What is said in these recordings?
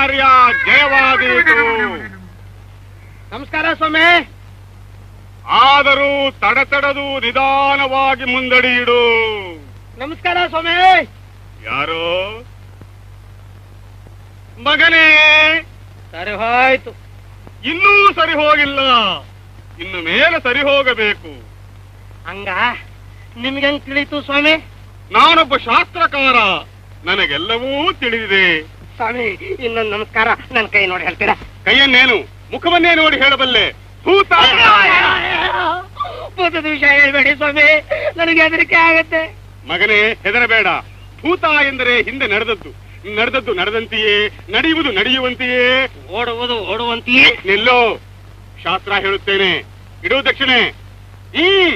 ಕಾರ್ಯ ಜಯವಾದೀತು ನಮಸ್ಕಾರ ಸ್ವಾಮಿ ಆದರೂ ತಡತಡದು ನಿಧಾನವಾಗಿ ಮುಂದಡಿಯಿಡು ನಮಸ್ಕಾರ ಸ್ವಾಮಿ ಯಾರೋ ಮಗನೇ ಸರಿ ಹೋಯ್ತು ಇನ್ನೂ ಸರಿ ಹೋಗಿಲ್ಲ ಇನ್ನು ಮೇಲೆ ಸರಿ ಹೋಗಬೇಕು ಹಂಗ ನಿಮ್ಗೆ ಹೆಂಗ್ ತಿಳಿತು ಸ್ವಾಮಿ ನಾನೊಬ್ಬ ಶಾಸ್ತ್ರಕಾರ ನನಗೆಲ್ಲವೂ ತಿಳಿದಿದೆ ಸ್ವಾಮಿ ಇನ್ನೊಂದು ನಮಸ್ಕಾರ ನನ್ನ ಕೈ ನೋಡಿ ಹೇಳ್ತೀರಾ ಕೈಯನ್ನೇನು ಮುಖವನ್ನೇ ನೋಡಿ ಹೇಳಬಲ್ಲೆ ಭೂತ ಭೂತದ ವಿಷಯ ಹೇಳ್ಬೇಡಿ ಸ್ವಾಮಿ ನನಗೆ ಹೆದರಿಕೆ ಆಗತ್ತೆ ಮಗನೇ ಹೆದರಬೇಡ ಭೂತ ಎಂದರೆ ಹಿಂದೆ ನಡೆದದ್ದು ನಡೆದದ್ದು ನಡೆದಂತೆಯೇ ನಡೆಯುವುದು ನಡೆಯುವಂತೆಯೇ ಓಡುವುದು ಓಡುವಂತೆಯೇ ನಿಲ್ಲೋ ಶಾಸ್ತ್ರ ಹೇಳುತ್ತೇನೆ ಇಡು ದಕ್ಷಿಣೆ ಹ್ಮ್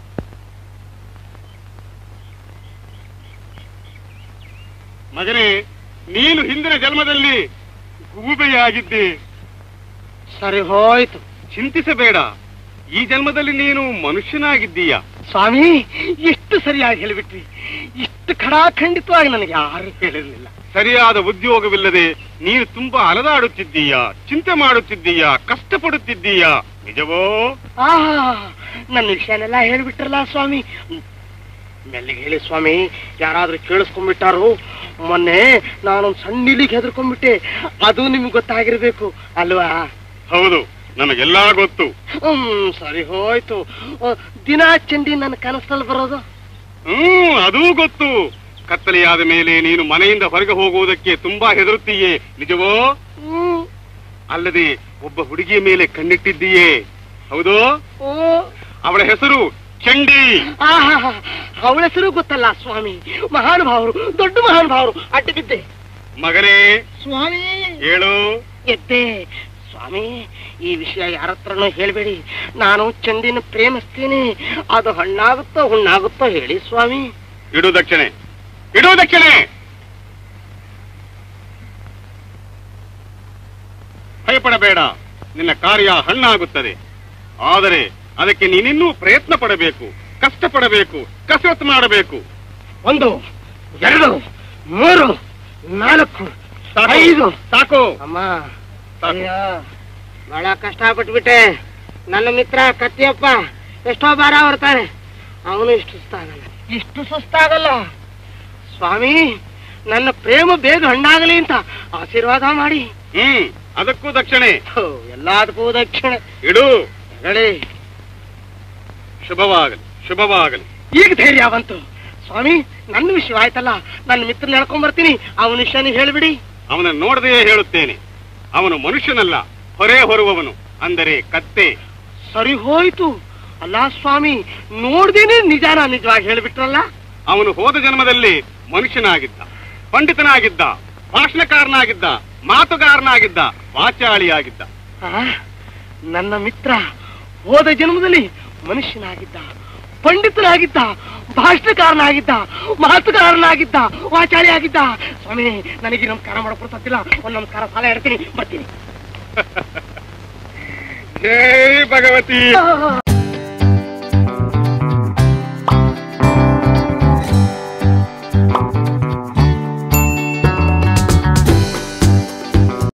ಮಗನೇ ನೀನು ಹಿಂದಿನ ಜನ್ಮದಲ್ಲಿ ಗೂಬೆಯಾಗಿದ್ದೆ ಸರಿ ಹೋಯ್ತು ಚಿಂತಿಸಬೇಡ ಈ ಜನ್ಮದಲ್ಲಿ ನೀನು ಮನುಷ್ಯನಾಗಿದ್ದೀಯ ಸ್ವಾಮಿ ಎಷ್ಟು ಸರಿಯಾಗಿ ಹೇಳಿಬಿಟ್ರಿ ಇಷ್ಟು ಖಡಾಖಂಡಿತವಾಗಿ ನನಗೆ ಯಾರು ಹೇಳಿರ್ಲಿಲ್ಲ ಸರಿಯಾದ ಉದ್ಯೋಗವಿಲ್ಲದೆ ನೀನು ತುಂಬಾ ಅಲದಾಡುತ್ತಿದ್ದೀಯ ಚಿಂತೆ ಮಾಡುತ್ತಿದ್ದೀಯ ಕಷ್ಟಪಡುತ್ತಿದ್ದೀಯ ನಿಜವೋ ಆ ನನ್ನ ವಿಷಯನೆಲ್ಲ ಹೇಳ್ಬಿಟ್ರಲ್ಲ ಸ್ವಾಮಿ ಮೆಲ್ಲಿಗೆ ಹೇಳಿ ಸ್ವಾಮಿ ಯಾರಾದ್ರೂ ಕೇಳಿಸ್ಕೊಂಡ್ಬಿಟ್ಟಾರು ಮೊನ್ನೆ ನಾನೊಂದು ಸಣ್ಣ ಇಲಿಗೆ ಹೆದರ್ಕೊಂಡ್ಬಿಟ್ಟೆ ಅದು ನಿಮ್ಗೆ ಗೊತ್ತಾಗಿರ್ಬೇಕು ಅಲ್ವಾ ಹೌದು ನನಗೆಲ್ಲಾ ಗೊತ್ತು ಹ್ಮ್ ಸರಿ ಹೋಯ್ತು ಆ, ದಿನ ಚಂಡಿ ನನ್ನ ಕನಸಲ್ಲಿ ಬರೋದು ಹ್ಮ್ ಅದೂ ಗೊತ್ತು ಕತ್ತಲೆಯಾದ ಮೇಲೆ ನೀನು ಮನೆಯಿಂದ ಹೊರಗೆ ಹೋಗುವುದಕ್ಕೆ ತುಂಬಾ ಹೆದರುತ್ತೀಯೇ ನಿಜವೋ ಹ್ಮ್ ಅಲ್ಲದೆ ಒಬ್ಬ ಹುಡುಗಿಯ ಮೇಲೆ ಕಣ್ಣಿಟ್ಟಿದ್ದೀಯೇ ಹೌದು ಓ ಅವಳ ಹೆಸರು ಚಂಡಿ ಆಹಾ ಅವಳ ಹೆಸರು ಗೊತ್ತಲ್ಲ ಸ್ವಾಮಿ ಮಹಾನುಭಾವರು ದೊಡ್ಡ ಮಹಾನುಭಾವರು ಅಡ್ಡ ಬಿದ್ದೆ ಮಗನೇ ಸ್ವಾಮಿ ಹೇಳು ಎದ್ದೆ ಸ್ವಾಮಿ ಈ ವಿಷಯ ಯಾರ ಹತ್ರನೂ ಹೇಳ್ಬೇಡಿ ನಾನು ಚಂಡಿನ ಪ್ರೇಮಿಸ್ತೀನಿ ಅದು ಹಣ್ಣಾಗುತ್ತೋ ಹುಣ್ಣಾಗುತ್ತೋ ಹೇಳಿ ಸ್ವಾಮಿ ಇಡು ದಕ್ಷಿಣೆ ಇಡು ದಕ್ಷಿಣೆ ಭಯಪಡಬೇಡ ನಿನ್ನ ಕಾರ್ಯ ಹಣ್ಣಾಗುತ್ತದೆ ಆದರೆ ಅದಕ್ಕೆ ನೀನಿನ್ನೂ ಪ್ರಯತ್ನ ಪಡಬೇಕು ಕಷ್ಟಪಡಬೇಕು ಕಸರತ್ತು ಮಾಡಬೇಕು ಒಂದು ಎರಡು ಮೂರು ನಾಲ್ಕು ಸಾಕು. ಐದು ಸಾಕು ಅಮ್ಮ ಸಾಕು. ಅಯ್ಯೋ ಬಹಳ ಕಷ್ಟ ಪಟ್ಬಿಟ್ಟೆ ನನ್ನ ಮಿತ್ರ ಕತ್ತಿಯಪ್ಪ ಎಷ್ಟೋ ಬಾರ ಬರ್ತಾನೆ ಅವನು ಇಷ್ಟು ಸುಸ್ತಾಗಲ್ಲ ಇಷ್ಟು ಸುಸ್ತಾಗಲ್ಲ ಸ್ವಾಮಿ ನನ್ನ ಪ್ರೇಮ ಬೇಗ ಹಣ್ಣಾಗಲಿ ಅಂತ ಆಶೀರ್ವಾದ ಮಾಡಿ ಹ್ಮ್ ಅದಕ್ಕೂ ದಕ್ಷಿಣೆ ಥು, ಎಲ್ಲದಕ್ಕೂ ದಕ್ಷಿಣೆ ಇಡು ಹೇಳಿ ಶುಭವಾಗಲಿ ಶುಭವಾಗಲಿ ಈಗ ಧೈರ್ಯ ಬಂತು ಸ್ವಾಮಿ ನನ್ನ ವಿಷಯ ಆಯ್ತಲ್ಲ ನನ್ನ ಮಿತ್ರನ ಹೇಳ್ಕೊಂಡ್ ಬರ್ತೀನಿ ಅವನ ವಿಷಯ ನೀವು ಹೇಳ್ಬಿಡಿ ಅವನ ನೋಡದೆಯೇ ಹೇಳುತ್ತೇನೆ ಅವನು ಮನುಷ್ಯನಲ್ಲ ಹೊರೆ ಹೊರುವವನು ಅಂದರೆ ಕತ್ತೆ ಸರಿ ಹೋಯ್ತು ಅಲ್ಲ ಸ್ವಾಮಿ ನೋಡ್ದೇನೆ ನಿಜಾನ ನಿಜವಾಗಿ ಹೇಳ್ಬಿಟ್ರಲ್ಲ ಅವನು ಹೋದ ಜನ್ಮದಲ್ಲಿ ಮನುಷ್ಯನಾಗಿದ್ದ ಪಂಡಿತನಾಗಿದ್ದ ಭಾಷಣಕಾರನಾಗಿದ್ದ ಮಾತುಗಾರನಾಗಿದ್ದ ವಾಚಾಳಿಯಾಗಿದ್ದ ಆ, ನನ್ನ ಮಿತ್ರ ಹೋದ ಜನ್ಮದಲ್ಲಿ ಮನುಷ್ಯನಾಗಿದ್ದ ಪಂಡಿತನಾಗಿದ್ದ ಭಾಷಣಕಾರನಾಗಿದ್ದ ಮಾತುಗಾರನಾಗಿದ್ದ ವಾಚಾಳಿಯಾಗಿದ್ದ ಸ್ವಾಮಿ ನನಗೆ ನಮಸ್ಕಾರ ಮಾಡಕ್ ಬರ್ತತ್ತಿಲ್ಲ ಒಂದ್ ನಮಸ್ಕಾರ ಸಾಲ ಇಡ್ತೀನಿ ಬರ್ತೀನಿ ಜೈ ಭಗವತಿ ಆ,